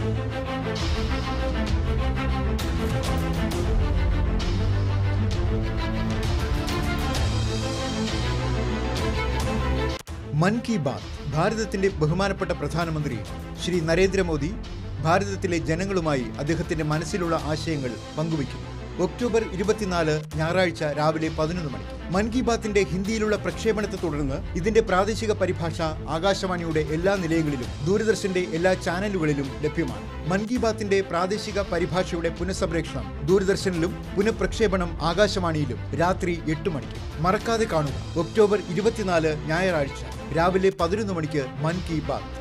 മൻ കി ബാത് ഭാരതത്തിന്റെ ബഹുമാനപ്പെട്ട പ്രധാനമന്ത്രി ശ്രീ നരേന്ദ്രമോദി ഭാരതത്തിലെ ജനങ്ങളുമായി അദ്ദേഹത്തിന്റെ മനസ്സിലുള്ള ആശയങ്ങൾ പങ്കുവയ്ക്കുന്നു ഒക്ടോബർ ഇരുപത്തിനാല് ഞായറാഴ്ച രാവിലെ പതിനൊന്ന് മണിക്ക് മൻ കി ബാത്തിന്റെ ഹിന്ദിയിലുള്ള പ്രക്ഷേപണത്തെ തുടർന്ന് ഇതിന്റെ പ്രാദേശിക പരിഭാഷ ആകാശവാണിയുടെ എല്ലാ നിലയങ്ങളിലും ദൂരദർശന്റെ എല്ലാ ചാനലുകളിലും ലഭ്യമാണ് മൻ കി ബാത്തിന്റെ പ്രാദേശിക പരിഭാഷയുടെ പുനഃസംപ്രേഷണം ദൂരദർശനിലും പുനഃപ്രക്ഷേപണം ആകാശവാണിയിലും രാത്രി എട്ട് മണിക്ക് മറക്കാതെ കാണുക ഒക്ടോബർ ഇരുപത്തിനാല് ഞായറാഴ്ച രാവിലെ പതിനൊന്ന് മണിക്ക് മൻ കി ബാത്ത്